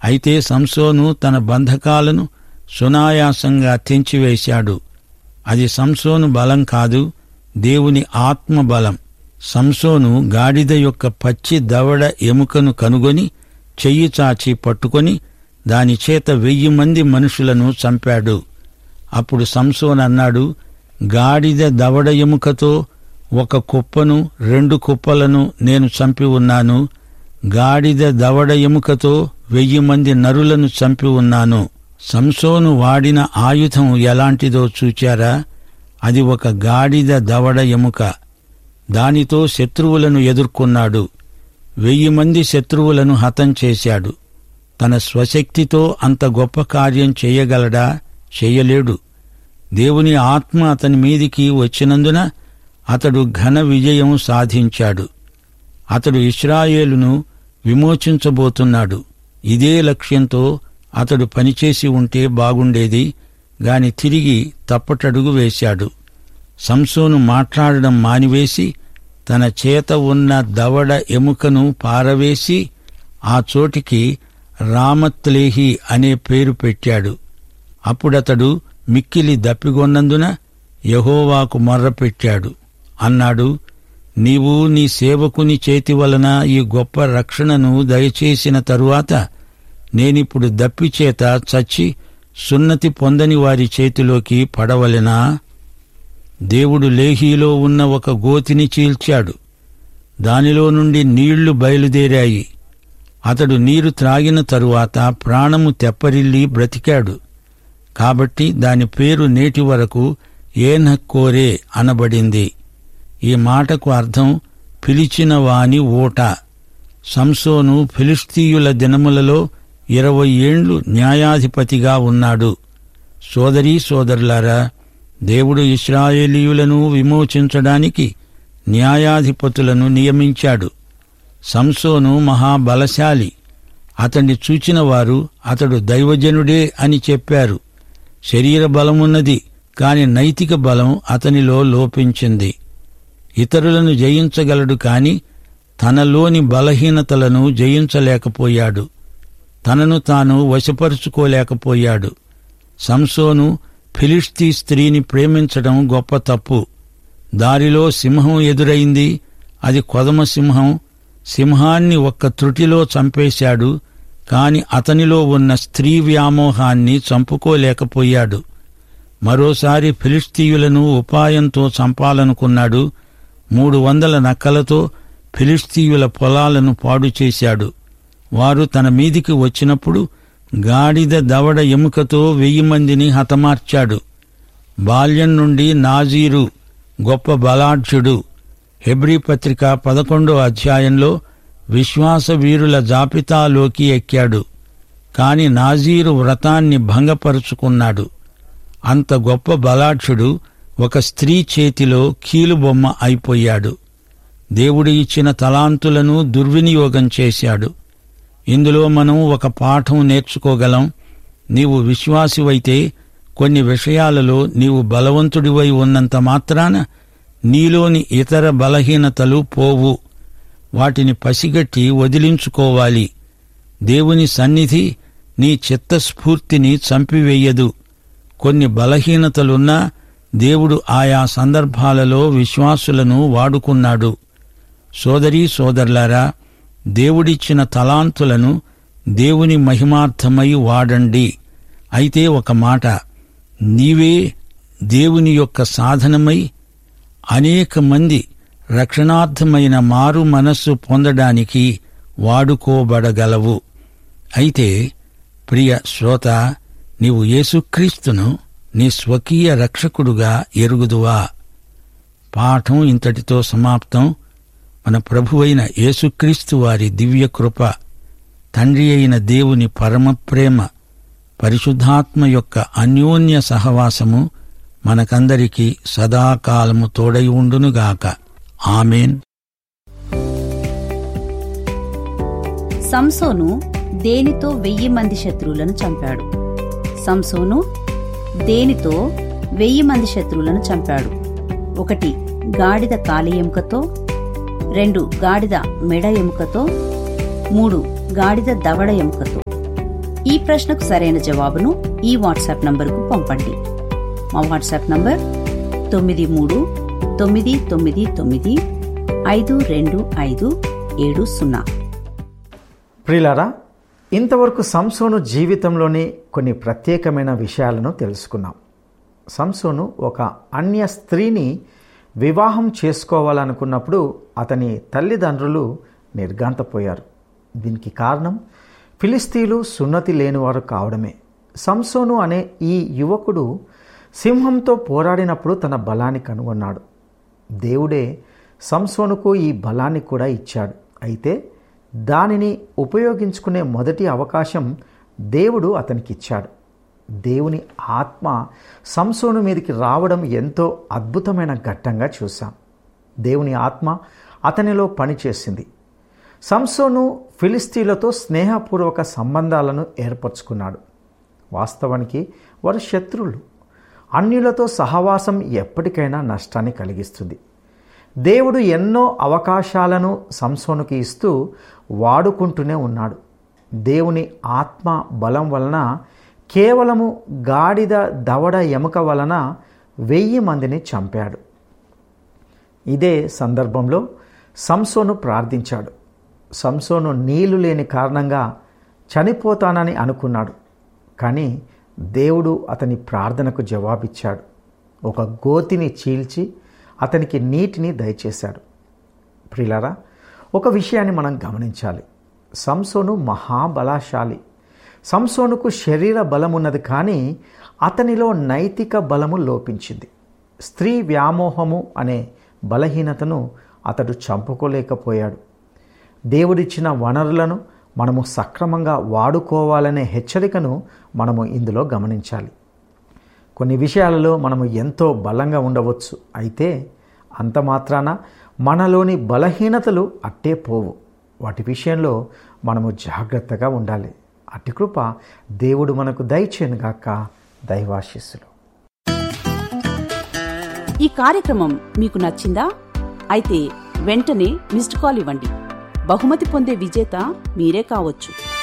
అయితే సంసోను తన బంధకాలను సునాయాసంగా తెంచివేశాడు అది సంసోను బలం కాదు దేవుని ఆత్మ బలం సంసోను గాడిద యొక్క పచ్చి దవడ ఎముకను కనుగొని చెయ్యి చాచి పట్టుకొని దాని చేత వెయ్యి మంది మనుషులను చంపాడు అప్పుడు సంసోన్ అన్నాడు గాడిద దవడ ఎముకతో ఒక కుప్పను రెండు కుప్పలను నేను చంపి ఉన్నాను గాడిద దవడ ఎముకతో వెయ్యి మంది నరులను చంపి ఉన్నాను సంసోను వాడిన ఆయుధం ఎలాంటిదో చూచారా అది ఒక గాడిద దవడ ఎముక దానితో శత్రువులను ఎదుర్కొన్నాడు వెయ్యి మంది శత్రువులను హతం చేశాడు తన స్వశక్తితో అంత గొప్ప కార్యం చేయగలడా చేయలేడు దేవుని ఆత్మ అతని మీదికి వచ్చినందున అతడు ఘన విజయం సాధించాడు అతడు ఇస్రాయేలును విమోచించబోతున్నాడు ఇదే లక్ష్యంతో అతడు పనిచేసి ఉంటే బాగుండేది గాని తిరిగి తప్పటడుగు వేశాడు సంసోను మాట్లాడడం మానివేసి తన చేత ఉన్న దవడ ఎముకను పారవేసి ఆ చోటికి రామత్లేహి అనే పేరు పెట్టాడు అప్పుడతడు మిక్కిలి దప్పిగొన్నందున యహోవాకు మొర్రపెట్టాడు అన్నాడు నీవు నీ సేవకుని చేతి వలన ఈ గొప్ప రక్షణను దయచేసిన తరువాత నేనిప్పుడు దప్పిచేత చచ్చి సున్నతి పొందని వారి చేతిలోకి పడవలెనా దేవుడు లేహీలో ఉన్న ఒక గోతిని చీల్చాడు దానిలో నుండి నీళ్లు బయలుదేరాయి అతడు నీరు త్రాగిన తరువాత ప్రాణము తెప్పరిల్లి బ్రతికాడు కాబట్టి దాని పేరు నేటి వరకు ఏనక్కోరే అనబడింది ఈ మాటకు అర్థం పిలిచిన వాని ఓట సంసోను ఫిలిస్తీయుల దినములలో ఇరవై ఏండ్లు న్యాయాధిపతిగా ఉన్నాడు సోదరీ సోదరులారా దేవుడు ఇస్రాయేలీయులను విమోచించడానికి న్యాయాధిపతులను నియమించాడు సంసోను మహాబలశాలి అతన్ని చూచిన వారు అతడు దైవజనుడే అని చెప్పారు శరీర బలమున్నది కాని నైతిక బలం అతనిలో లోపించింది ఇతరులను జయించగలడు కాని తనలోని బలహీనతలను జయించలేకపోయాడు తనను తాను వశపరుచుకోలేకపోయాడు సంసోను ఫిలిస్తీ స్త్రీని ప్రేమించడం గొప్ప తప్పు దారిలో సింహం ఎదురైంది అది కొదమ సింహం సింహాన్ని ఒక్క త్రుటిలో చంపేశాడు కాని అతనిలో ఉన్న స్త్రీ వ్యామోహాన్ని చంపుకోలేకపోయాడు మరోసారి ఫిలిస్తీయులను ఉపాయంతో చంపాలనుకున్నాడు మూడు వందల నక్కలతో ఫిలిస్తీయుల పొలాలను పాడు చేశాడు వారు తన మీదికి వచ్చినప్పుడు గాడిద దవడ ఎముకతో వెయ్యి మందిని హతమార్చాడు బాల్యం నుండి నాజీరు గొప్ప బలాఢ్యుడు హెబ్రీ పత్రిక పదకొండో అధ్యాయంలో విశ్వాస వీరుల జాబితాలోకి ఎక్కాడు కాని నాజీరు వ్రతాన్ని భంగపరుచుకున్నాడు అంత గొప్ప బలాఢ్యుడు ఒక స్త్రీ చేతిలో కీలుబొమ్మ అయిపోయాడు దేవుడు ఇచ్చిన తలాంతులను దుర్వినియోగం చేశాడు ఇందులో మనం ఒక పాఠం నేర్చుకోగలం నీవు విశ్వాసివైతే కొన్ని విషయాలలో నీవు బలవంతుడివై ఉన్నంత మాత్రాన నీలోని ఇతర బలహీనతలు పోవు వాటిని పసిగట్టి వదిలించుకోవాలి దేవుని సన్నిధి నీ చిత్తస్ఫూర్తిని చంపివేయదు కొన్ని బలహీనతలున్నా దేవుడు ఆయా సందర్భాలలో విశ్వాసులను వాడుకున్నాడు సోదరీ సోదరులారా దేవుడిచ్చిన తలాంతులను దేవుని మహిమార్థమై వాడండి అయితే ఒక మాట నీవే దేవుని యొక్క సాధనమై అనేక మంది రక్షణార్థమైన మారు మనస్సు పొందడానికి వాడుకోబడగలవు అయితే ప్రియ శ్రోత నీవు యేసుక్రీస్తును నీ స్వకీయ రక్షకుడుగా ఎరుగుదువా పాఠం ఇంతటితో సమాప్తం మన ప్రభువైన యేసుక్రీస్తు వారి దివ్య కృప తండ్రి అయిన దేవుని పరమ ప్రేమ పరిశుద్ధాత్మ యొక్క అన్యోన్య సహవాసము మనకందరికీ సదాకాలము తోడై ఉండునుగాక ఆమెన్ సంసోను దేనితో వెయ్యి మంది శత్రువులను చంపాడు సంసోను దేనితో వెయ్యి మంది శత్రువులను చంపాడు ఒకటి గాడిద కాలి ఎముకతో రెండు గాడిద మెడ ఎముకతో మూడు గాడిద దవడ ఎముకతో ఈ ప్రశ్నకు సరైన జవాబును ఈ వాట్సాప్ నంబరుకు పంపండి మా వాట్సాప్ నంబర్ తొమ్మిది మూడు తొమ్మిది తొమ్మిది తొమ్మిది ఐదు రెండు ఐదు ఏడు సున్నా ప్రియులారా ఇంతవరకు సంసోను జీవితంలోని కొన్ని ప్రత్యేకమైన విషయాలను తెలుసుకున్నాం సంసోను ఒక అన్య స్త్రీని వివాహం చేసుకోవాలనుకున్నప్పుడు అతని తల్లిదండ్రులు నిర్గాంతపోయారు దీనికి కారణం ఫిలిస్తీన్లు సున్నతి లేనివారు కావడమే సంసోను అనే ఈ యువకుడు సింహంతో పోరాడినప్పుడు తన బలాన్ని కనుగొన్నాడు దేవుడే సంసోనుకు ఈ బలాన్ని కూడా ఇచ్చాడు అయితే దానిని ఉపయోగించుకునే మొదటి అవకాశం దేవుడు అతనికి ఇచ్చాడు దేవుని ఆత్మ సంసోను మీదకి రావడం ఎంతో అద్భుతమైన ఘట్టంగా చూశాం దేవుని ఆత్మ అతనిలో పనిచేసింది సంసోను ఫిలిస్తీన్లతో స్నేహపూర్వక సంబంధాలను ఏర్పరచుకున్నాడు వాస్తవానికి వారు శత్రువులు అన్యులతో సహవాసం ఎప్పటికైనా నష్టాన్ని కలిగిస్తుంది దేవుడు ఎన్నో అవకాశాలను సంసోనుకి ఇస్తూ వాడుకుంటూనే ఉన్నాడు దేవుని ఆత్మ బలం వలన కేవలము గాడిద దవడ ఎముక వలన వెయ్యి మందిని చంపాడు ఇదే సందర్భంలో సంసోను ప్రార్థించాడు సంసోను నీళ్లు లేని కారణంగా చనిపోతానని అనుకున్నాడు కానీ దేవుడు అతని ప్రార్థనకు జవాబిచ్చాడు ఒక గోతిని చీల్చి అతనికి నీటిని దయచేశాడు ప్రిలరా ఒక విషయాన్ని మనం గమనించాలి సంసోను మహాబలశాలి సంసోనుకు శరీర బలం ఉన్నది కానీ అతనిలో నైతిక బలము లోపించింది స్త్రీ వ్యామోహము అనే బలహీనతను అతడు చంపుకోలేకపోయాడు దేవుడిచ్చిన వనరులను మనము సక్రమంగా వాడుకోవాలనే హెచ్చరికను మనము ఇందులో గమనించాలి కొన్ని విషయాలలో మనము ఎంతో బలంగా ఉండవచ్చు అయితే అంత మాత్రాన మనలోని బలహీనతలు అట్టే పోవు వాటి విషయంలో మనము జాగ్రత్తగా ఉండాలి అట్టి కృప దేవుడు మనకు దయచేనుగాక దైవాశిస్సులు ఈ కార్యక్రమం మీకు నచ్చిందా అయితే వెంటనే మిస్డ్ కాల్ ఇవ్వండి బహుమతి పొందే విజేత మీరే కావచ్చు